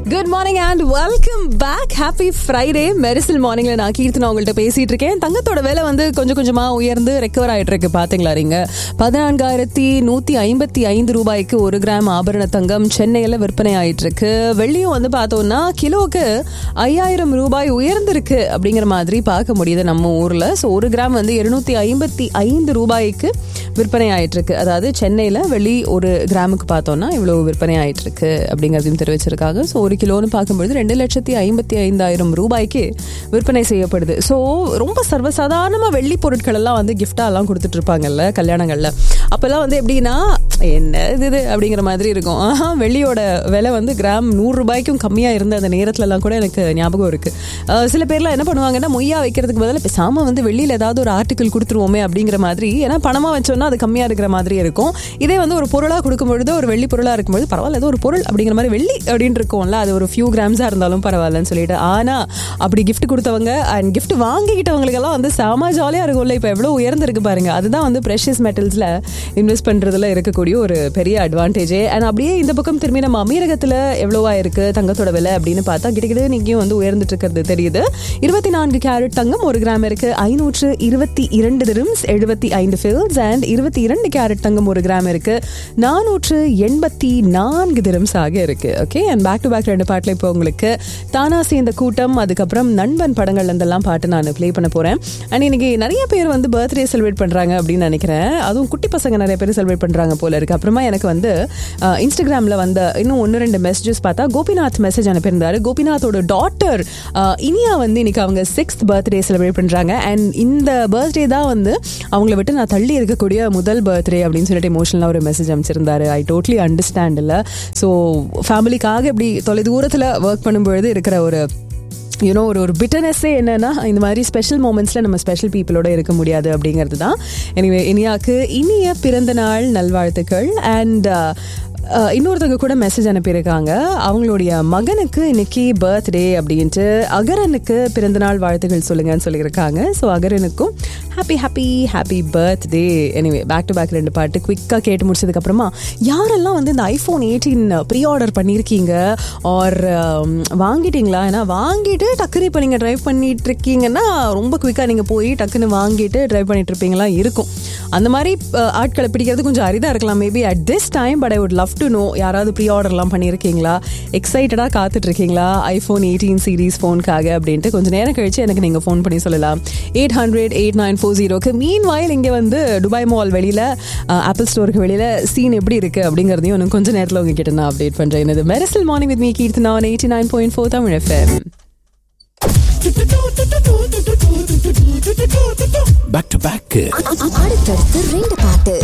good morning and welcome back happy Friday Mersal மார்னிங்ல நான் கீர்த்தனா உங்கள்கிட்ட பேசிட்டு இருக்கேன் தங்கத்தோட விலை வந்து கொஞ்சம் கொஞ்சமா உயர்ந்து ரெக்கவர் ஆயிட்டு இருக்கு பாத்தீங்களா நீங்க பதினான்காயிரத்தி நூத்தி ஐம்பத்தி ஐந்து ரூபாய்க்கு ஒரு கிராம் ஆபரண தங்கம் சென்னையில விற்பனை ஆயிட்டு இருக்கு வெள்ளியும் வந்து பார்த்தோம்னா கிலோவுக்கு ஐயாயிரம் ரூபாய் உயர்ந்திருக்கு அப்படிங்கிற மாதிரி பார்க்க முடியுது நம்ம ஊர்ல ஸோ ஒரு கிராம் வந்து இருநூத்தி ஐம்பத்தி ஐந்து ரூபாய்க்கு விற்பனை ஆயிட்டு இருக்கு அதாவது சென்னையில வெள்ளி ஒரு கிராமுக்கு பார்த்தோம்னா இவ்வளவு விற்பனை ஆயிட்டு இருக்கு அப்படிங்கிறதையும் தெரிவிச்சிருக்காங்க ஸோ ஒரு கிலோன்னு பார்க்கும்பொழுது ரெண்டு லட்சத்தி ஐம்பத்தி ஐந்தாயிரம் ரூபாய்க்கு விற்பனை செய்யப்படுது ஸோ ரொம்ப சர்வசாதாரணமாக வெள்ளி பொருட்கள் எல்லாம் வந்து gift-ஆ எல்லாம் கொடுத்துட்டு இருப்பாங்கல்ல கல்யாணங்கள்ல அப்பெல்லாம் வந்து எப்படின்னா என்ன இது இது அப்படிங்கிற மாதிரி இருக்கும் ஆஹா வெள்ளியோட விலை வந்து கிராம் நூறு ரூபாய்க்கும் கம்மியாக இருந்த அந்த நேரத்துலலாம் கூட எனக்கு ஞாபகம் இருக்கு அஹ் சில பேர்லாம் என்ன பண்ணுவாங்கன்னா மொய்யா வைக்கிறதுக்கு பதிலாக பேசாம வந்து வெள்ளியில் ஏதாவது ஒரு ஆர்டிக்கல் கொடுத்துருவோமே அப்படிங்கிற மாதிரி ஏன்னா பணமாக வச்சோம்னா அது கம்மியாக இருக்கிற மாதிரி இருக்கும் இதே வந்து ஒரு பொருளாக கொடுக்கும் பொழுது ஒரு வெள்ளி பொருளாக இருக்கும்போது பரவாயில்ல ஏதோ ஒரு பொருள் அப்படிங்கிற மாதிரி வெள்ளி அப்படின்னு இருக்கும்ல அது ஒரு ஃபியூ கிராம்ஸாக இருந்தாலும் பரவாயில்லன்னு சொல்லிட்டு ஆனால் அப்படி gift கொடுத்தவங்க அண்ட் gift வாங்கிக்கிட்டவங்களுக்கெல்லாம் வந்து செம ஜாலியாக இருக்கும்ல இப்போ எவ்வளோ உயர்ந்திருக்கு பாருங்க அதுதான் வந்து ப்ரெஷியஸ் மெட்டல்ஸில் இன்வெஸ்ட் பண்ணுறதுல இருக்கக்கூடிய ஒரு பெரிய அட்வான்டேஜே அண்ட் அப்படியே இந்த பக்கம் திரும்பி நம்ம அமீரகத்தில் எவ்வளோவா இருக்கு தங்கத்தோட விலை அப்படின்னு பார்த்தா கிட்டக்கிட்ட நீங்க வந்து உயர்ந்துட்டு இருக்கிறது தெரியுது இருபத்தி நான்கு கேரட் தங்கம் ஒரு கிராம் இருக்கு ஐநூற்று இருபத்தி இரண்டு திரம்ஸ் எழுபத்தி ஐந்து ஃபில்ஸ் அண்ட் இருபத்தி இரண்டு கேரட் தங்கம் ஒரு கிராம் இருக்கு நானூற்று எண்பத்தி நான்கு திரம்ஸ் ஆக இருக்கு okay and back to back ரெண்டு பாட்டில் இப்போ உங்களுக்கு தானா சேர்ந்த கூட்டம் அதுக்கப்புறம் நண்பன் படங்கள்ல இருந்தெல்லாம் பாட்டு நான் ப்ளே பண்ண போறேன் அண்ட் இன்னைக்கு நிறைய பேர் வந்து பர்த்டே செலிப்ரேட் பண்றாங்க அப்படின்னு நினைக்கிறேன் அதுவும் குட்டி பசங்க நிறைய பேர் செலிப்ரேட் பண்றாங்க போல இருக்கு அப்புறமா எனக்கு வந்து அஹ், இன்ஸ்டாகிராம்ல வந்த இன்னும் ஒன்று ரெண்டு மெசேஜஸ் பார்த்தா கோபிநாத் மெசேஜ் அனுப்பியிருந்தாரு கோபிநாத்தோட டாட்டர் இனியா வந்து இன்னைக்கு அவங்க சிக்ஸ்த் பர்த்டே செலிப்ரேட் பண்றாங்க அண்ட் இந்த பர்த்டே தான் வந்து அவங்கள விட்டு நான் தள்ளி இருக்கக்கூடிய முதல் பர்த்டே அப்படின்னு சொல்லிட்டு எமோஷனலாக ஒரு மெசேஜ் அமைச்சிருந்தாரு ஐ டோட்லி அண்டர்ஸ்டாண்ட் இல்லை ஸோ ஃபேமிலிக்காக இப்படி தொலை தூரத்தில் ஒர்க் பண்ணும்பொழுது இருக்கிற ஒரு யூனோ ஒரு ஒரு பிட்டனஸ்ஸே என்னன்னா இந்த மாதிரி ஸ்பெஷல் மூமெண்ட்ஸில் நம்ம ஸ்பெஷல் பீப்புளோட இருக்க முடியாது அப்படிங்கிறது தான் எனிவே இனியாக்கு இனிய பிறந்த நாள் நல்வாழ்த்துக்கள் அண்ட் இன்னொருத்தவங்க கூட மெசேஜ் அனுப்பியிருக்காங்க அவங்களுடைய மகனுக்கு இன்னைக்கு பர்த்டே அப்படின்ட்டு அகரனுக்கு பிறந்தநாள் வாழ்த்துக்கள் சொல்லுங்கன்னு சொல்லியிருக்காங்க ஸோ அகரனுக்கும் happy happy happy birthday anyway back to back ரெண்டு பாட்டு குவிக்காக கேட்டு முடிச்சதுக்கப்புறமா யாரெல்லாம் வந்து இந்த ஐஃபோன் எயிட்டீன் ப்ரீ ஆர்டர் பண்ணியிருக்கீங்க ஆர் வாங்கிட்டீங்களா ஏன்னா வாங்கிட்டு டக்குனு இப்போ நீங்கள் ட்ரைவ் பண்ணிட்டு இருக்கீங்கன்னா ரொம்ப குவிக்காக நீங்கள் போய் டக்குன்னு வாங்கிட்டு ட்ரைவ் பண்ணிட்டு இருப்பீங்களா இருக்கும் அந்த மாதிரி அஹ், ஆட்களை பிடிக்கிறது கொஞ்சம் அரிதாக இருக்கலாம் maybe at this time but I would love to know யாராவது ப்ரீ ஆர்டர்லாம் பண்ணியிருக்கீங்களா எக்ஸைட்டடாக காத்துட்டு இருக்கீங்களா ஐஃபோன் எயிட்டீன் சீரீஸ் ஃபோனுக்காக அப்படின்ட்டு கொஞ்சம் நேரம் கழிச்சு எனக்கு நீங்கள் ஃபோன் பண்ணி சொல்லலாம் eight hundred eight nine four ஜீரோக்கு மீன் வாயில் இங்கே வந்து துபாய் மால் வெளியில் ஆப்பிள் ஸ்டோருக்கு வெளியில் சீன் எப்படி இருக்கு அப்படிங்கிறதையும் இன்னும் கொஞ்சம் நேரத்தில் உங்ககிட்ட நான் அப்டேட் பண்ணுறேன் இது Mersal morning with me Keerthana eighty nine point four Tamil FM back to back அடுத்தடுத்து ரெண்டு பாட்டு